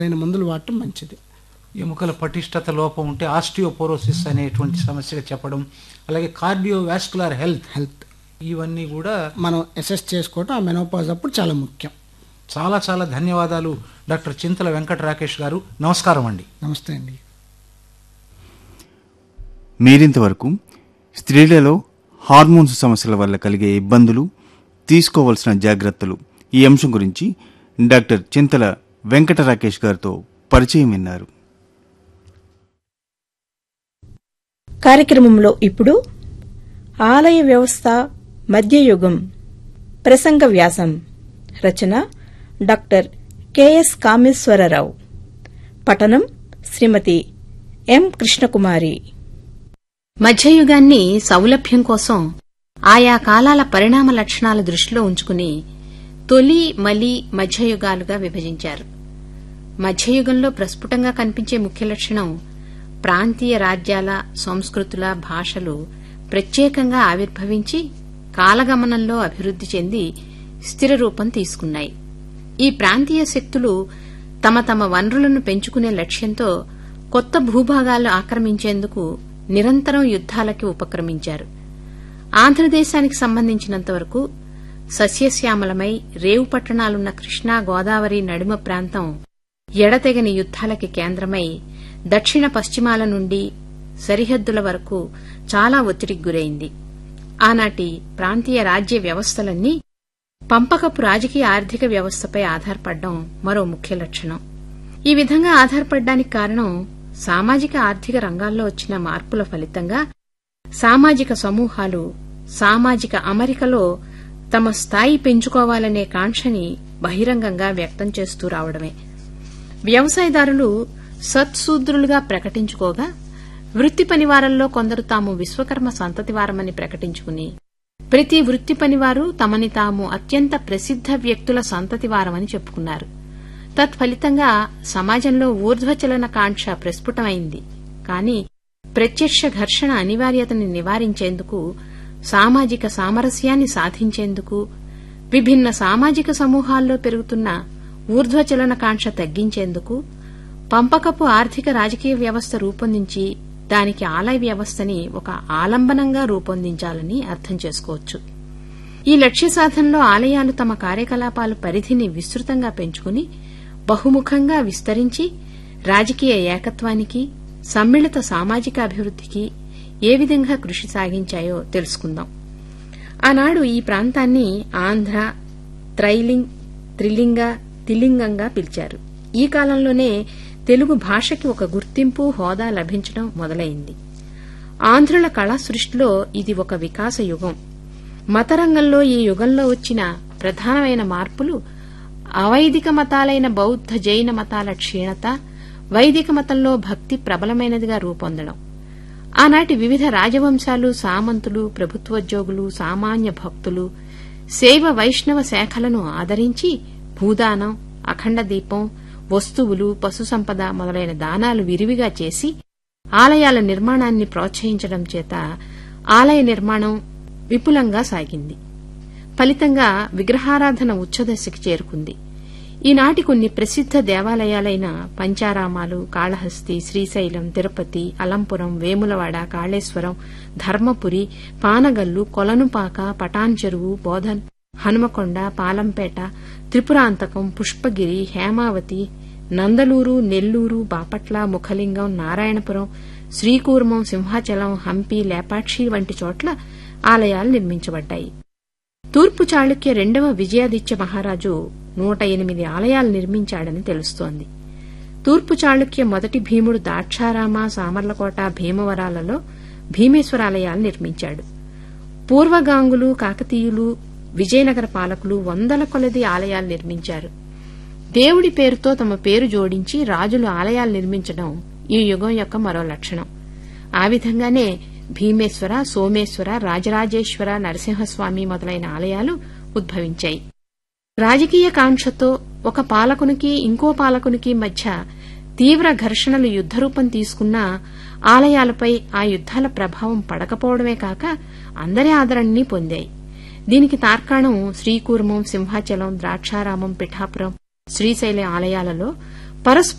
అయిన మందులు వాడటం మంచిది ఎముకల పటిష్టత లోపం ఉంటే ఆస్టియోపోరోసిస్ అనేటువంటి సమస్యగా చెప్పడం అలాగే కార్డియోవాస్కులర్ హెల్త్ హెల్త్ ఇవన్నీ కూడా మనం అసెస్ చేసుకోవటం ఆ మెనోపాజ్ అప్పుడు చాలా ముఖ్యం చాలా చాలా ధన్యవాదాలు డాక్టర్ చింతల వెంకట రాకేష్ గారు నమస్కారం అండి నమస్తే అండి మీరింతవరకు స్త్రీలలో హార్మోన్స్ సమస్యల వల్ల కలిగే ఇబ్బందులు తీసుకోవలసిన జాగ్రత్తలు ఈ అంశం గురించి డాక్టర్ చింతల వెంకట రాకేష్ గారితో పరిచయం విన్నారు కార్యక్రమంలో ఇప్పుడు ఆలయ వ్యవస్థ మధ్యయుగం ప్రసంగ వ్యాసం రచన డాక్టర్ కెఎస్ కామేశ్వరరావు పఠనం శ్రీమతి ఎం కృష్ణకుమారి మధ్యయుగాన్ని సౌలభ్యం కోసం ఆయా కాలాల పరిణామ లక్షణాల దృష్టిలో ఉంచుకుని తొలి మలి మధ్యయుగాలుగా విభజించారు మధ్యయుగంలో ప్రస్ఫుటంగా కనిపించే ముఖ్య లక్షణం ప్రాంతీయ రాజ్యాల సంస్కృతుల భాషలు ప్రత్యేకంగా ఆవిర్భవించి కాలగమనంలో అభివృద్ది చెంది స్థిర రూపం తీసుకున్నాయి ఈ ప్రాంతీయ శక్తులు తమ తమ వనరులను పెంచుకునే లక్ష్యంతో కొత్త భూభాగాలు ఆక్రమించేందుకు నిరంతరం యుద్దాలకి ఉపక్రమించారు ఆంధ్రదేశానికి సంబంధించినంతవరకు సస్యశ్యామలమై రేవు పట్టణాలున్న కృష్ణా గోదావరి నడుమ ప్రాంతం ఎడతెగని యుద్దాలకి కేంద్రమై దక్షిణ పశ్చిమాల నుండి సరిహద్దుల వరకు చాలా ఒత్తిడికి గురైంది ఆనాటి ప్రాంతీయ రాజ్య వ్యవస్థలన్నీ పంపకపు రాజకీయ ఆర్థిక వ్యవస్థపై ఆధారపడడం మరో ముఖ్య లక్షణం ఈ విధంగా ఆధారపడడానికి కారణం సామాజిక ఆర్థిక రంగాల్లో వచ్చిన మార్పుల ఫలితంగా సామాజిక సమూహాలు సామాజిక అమరికలో తమ స్థాయి పెంచుకోవాలనే కాంక్షని బహిరంగంగా వ్యక్తం చేస్తూ రావడమే వ్యవసాయదారులు సత్సూద్రులుగా ప్రకటించుకోగా వృత్తి పనివారంలో కొందరు తాము విశ్వకర్మ సంతతివారమని ప్రకటించుకుని ప్రతి వృత్తి పనివారు తమని తాము అత్యంత ప్రసిద్ధ వ్యక్తుల సంతతివారమని చెప్పుకున్నారు తత్ఫలితంగా సమాజంలో ఊర్ధ్వచలన కాంక్ష ప్రస్ఫుటమైంది కాని ప్రత్యక్ష ఘర్షణ అనివార్యతని నివారించేందుకు సామాజిక సామరస్యాన్ని సాధించేందుకు విభిన్న సామాజిక సమూహాల్లో పెరుగుతున్న ఊర్ధ్వచలన కాంక్ష తగ్గించేందుకు పంపకపు ఆర్థిక రాజకీయ వ్యవస్థ రూపొందించి దానికి ఆలయ వ్యవస్థని ఒక ఆలంబనంగా రూపొందించాలని అర్థం చేసుకోవచ్చు ఈ లక్ష్య సాధనలో ఆలయాలు తమ కార్యకలాపాల పరిధిని విస్తృతంగా పెంచుకుని బహుముఖంగా విస్తరించి రాజకీయ ఏకత్వానికి సమ్మిళిత సామాజిక అభివృద్ధికి ఏ విధంగా కృషి సాగించాయో తెలుసుకుందాం ఆనాడు ఈ ప్రాంతాన్ని ఆంధ్ర త్రైలింగ్ త్రిలింగ తిలింగంగా పిలిచారు ఈ కాలంలోనే తెలుగు భాషకి ఒక గుర్తింపు హోదా లభించడం మొదలైంది ఆంధ్రుల కళా సృష్టిలో ఇది ఒక వికాస యుగం మతరంగంలో ఈ యుగంలో వచ్చిన ప్రధానమైన మార్పులు అవైదిక మతాలైన బౌద్ధ జైన మతాల క్షీణత వైదిక మతంలో భక్తి ప్రబలమైనదిగా రూపొందడం ఆనాటి వివిధ రాజవంశాలు సామంతులు ప్రభుత్వోద్యోగులు సామాన్య భక్తులు శైవ వైష్ణవ శాఖలను ఆదరించి భూదానం అఖండ దీపం వస్తువులు పశు సంపద మొదలైన దానాలు విరివిగా చేసి ఆలయాల నిర్మాణాన్ని ప్రోత్సహించడం చేత ఆలయ నిర్మాణం విపులంగా సాగింది ఫలితంగా విగ్రహారాధన ఉచ్చదశకి చేరుకుంది ఈనాటి కొన్ని ప్రసిద్ధ దేవాలయాలైన పంచారామాలు కాళహస్తి శ్రీశైలం తిరుపతి అలంపురం వేములవాడ కాళేశ్వరం ధర్మపురి పానగల్లు కొలనుపాక పటాన్ చెరువు బోధన్ హనుమకొండ పాలంపేట త్రిపురాంతకం పుష్పగిరి హేమావతి నందలూరు నెల్లూరు బాపట్ల ముఖలింగం నారాయణపురం శ్రీకూర్మం సింహాచలం హంపి లేపాక్షి వంటి చోట్ల ఆలయాలు నిర్మించబడ్డాయి తూర్పు చాళుక్య రెండవ విజయాదిత్య మహారాజు నూట ఎనిమిది ఆలయాలు నిర్మించాడని తెలుస్తోంది తూర్పు చాళుక్య మొదటి భీముడు దాక్షారామ సామర్లకోట భీమవరాలలో భీమేశ్వరాలయాలు నిర్మించాడు పూర్వగాంగులు కాకతీయులు విజయనగర పాలకులు వందల కొలది ఆలయాలు నిర్మించారు దేవుడి పేరుతో తమ పేరు జోడించి రాజులు ఆలయాలు నిర్మించడం ఈ యుగం యొక్క మరో లక్షణం ఆ విధంగానే భీమేశ్వర సోమేశ్వర రాజరాజేశ్వర నరసింహస్వామి మొదలైన ఆలయాలు ఉద్భవించాయి రాజకీయ కాంక్షతో ఒక పాలకునికి ఇంకో పాలకునికి మధ్య తీవ్ర ఘర్షణలు యుద్దరూపం తీసుకున్నా ఆలయాలపై ఆ యుద్దాల ప్రభావం పడకపోవడమే కాక అందరి ఆదరణని పొందాయి దీనికి తార్కాణం శ్రీకూర్మం సింహాచలం ద్రాక్షారామం పిఠాపురం శ్రీశైల ఆలయాలలో పరస్పర